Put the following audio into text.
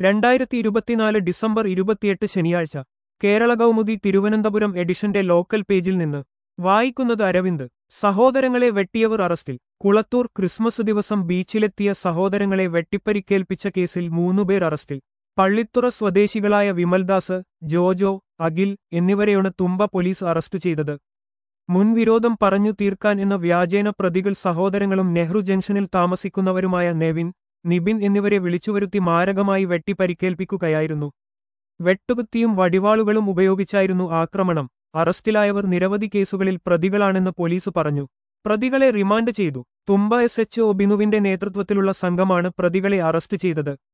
രണ്ടായിരത്തി ഇരുപത്തിനാല് ഡിസംബർ ഇരുപത്തിയെട്ട് ശനിയാഴ്ച കേരള കൗമുദി തിരുവനന്തപുരം എഡിഷന്റെ ലോക്കൽ പേജിൽ നിന്ന് വായിക്കുന്നത് അരവിന്ദ് സഹോദരങ്ങളെ വെട്ടിയവർ അറസ്റ്റിൽ കുളത്തൂർ ക്രിസ്മസ് ദിവസം ബീച്ചിലെത്തിയ സഹോദരങ്ങളെ വെട്ടിപ്പരിക്കേൽപ്പിച്ച കേസിൽ മൂന്നുപേർ അറസ്റ്റിൽ പള്ളിത്തുറ സ്വദേശികളായ വിമൽദാസ് ജോജോ അഖിൽ എന്നിവരെയാണ് തുമ്പ പോലീസ് അറസ്റ്റ് ചെയ്തത് മുൻവിരോധം പറഞ്ഞു തീർക്കാൻ എന്ന വ്യാജേന പ്രതികൾ സഹോദരങ്ങളും നെഹ്റു ജംഗ്ഷനിൽ താമസിക്കുന്നവരുമായ നെവിൻ നിബിൻ എന്നിവരെ വിളിച്ചുവരുത്തി മാരകമായി വെട്ടിപ്പരിക്കേൽപ്പിക്കുകയായിരുന്നു വെട്ടുകുത്തിയും വടിവാളുകളും ഉപയോഗിച്ചായിരുന്നു ആക്രമണം അറസ്റ്റിലായവർ നിരവധി കേസുകളിൽ പ്രതികളാണെന്ന് പോലീസ് പറഞ്ഞു പ്രതികളെ റിമാൻഡ് ചെയ്തു തുമ്പ എസ് എച്ച് ഒ ബിനുവിന്റെ നേതൃത്വത്തിലുള്ള സംഘമാണ് പ്രതികളെ അറസ്റ്റ് ചെയ്തത്